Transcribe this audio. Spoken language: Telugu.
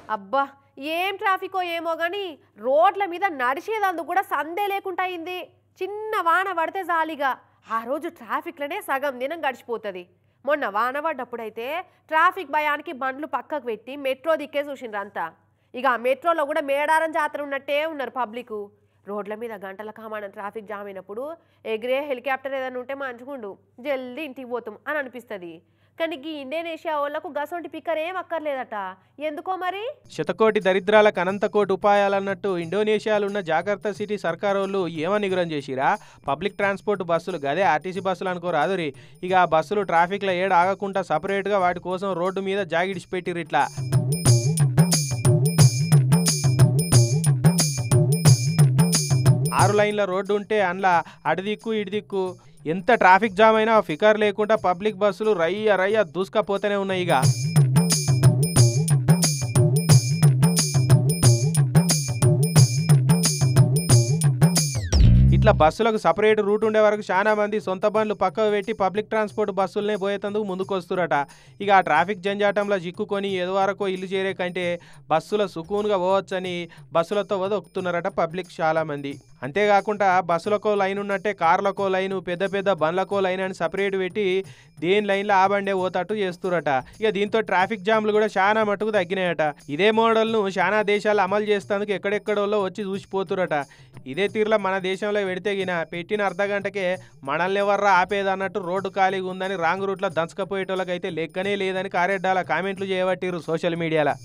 అబ్బా ఏం ట్రాఫికో ఏమో గాని రోడ్ల మీద నడిచేదందుకు కూడా సందే లేకుండా అయింది చిన్న వాన పడితే జాలిగా ఆ రోజు ట్రాఫిక్లోనే సగం దినం గడిచిపోతుంది మొన్న వాన పడ్డప్పుడైతే ట్రాఫిక్ భయానికి బండ్లు పక్కకు పెట్టి మెట్రో దిక్కే చూసిండ్రు అంతా ఇక ఆ మెట్రోలో కూడా మేడారం జాతర ఉన్నట్టే ఉన్నారు పబ్లిక్ రోడ్ల మీద గంటల కామాన ట్రాఫిక్ జామ్ అయినప్పుడు ఎగిరే హెలికాప్టర్ ఏదైనా ఉంటే మంచుకుండు జల్దీ ఇంటికి పోతాం అని అనిపిస్తుంది కానీ ఈ ఇండోనేషియా వాళ్ళకు గసొంటి పిక్కర్ ఏం అక్కర్లేదట ఎందుకో మరి శతకోటి దరిద్రాలకు అనంతకోటి ఉపాయాలన్నట్టు ఇండోనేషియాలో ఉన్న జాగ్రత్త సిటీ సర్కారోళ్ళు ఏమని నిగ్రహం చేసిరా పబ్లిక్ ట్రాన్స్పోర్ట్ బస్సులు గదే ఆర్టీసీ బస్సులు అనుకోరాదురి ఇక ఆ బస్సులు ట్రాఫిక్లో ఏడ ఆగకుండా సపరేట్గా వాటి కోసం రోడ్డు మీద జాగిడిచి పెట్టిర్రు ఇట్లా ఆరు లైన్ల రోడ్డు ఉంటే అందులో అటు దిక్కు ఇటు దిక్కు ఎంత ట్రాఫిక్ జామ్ అయినా ఫికర్ లేకుండా పబ్లిక్ బస్సులు రయ్య రయ్య దూసుకపోతూనే ఉన్నాయి ఇక ఇట్లా బస్సులకు సపరేట్ రూట్ ఉండే వరకు చాలా మంది సొంత బండ్లు పక్కకు పెట్టి పబ్లిక్ ట్రాన్స్పోర్ట్ బస్సులనే పోయేందుకు ముందుకు వస్తురట ఇక ఆ ట్రాఫిక్ జంజాటంలో చిక్కుకొని ఏదో వరకు ఇల్లు చేరే కంటే బస్సుల సుకూన్గా పోవచ్చని బస్సులతో వదొక్కుతున్నారట పబ్లిక్ చాలా మంది అంతేకాకుండా బస్సులకో లైన్ ఉన్నట్టే కార్లకో లైను పెద్ద పెద్ద బండ్లకో లైన్ అని సపరేట్ పెట్టి దేని లైన్లో ఆ బండే పోతట్టు చేస్తురట ఇక దీంతో ట్రాఫిక్ జామ్లు కూడా చాలా మటుకు తగ్గినాయట ఇదే మోడల్ను చాలా దేశాలు అమలు చేస్తేందుకు ఎక్కడెక్కడోళ్ళో వచ్చి చూసిపోతురట ఇదే తీరులో మన దేశంలో పెడితే గిన పెట్టిన అర్ధ గంటకే మనల్ని ఎవర్రా ఆపేదన్నట్టు రోడ్డు ఖాళీగా ఉందని రాంగ్ రూట్లో దంచకపోయేటోళ్ళకైతే లెక్కనే లేదని కారెడ్డాల కామెంట్లు చేయబట్టిరు సోషల్ మీడియాలో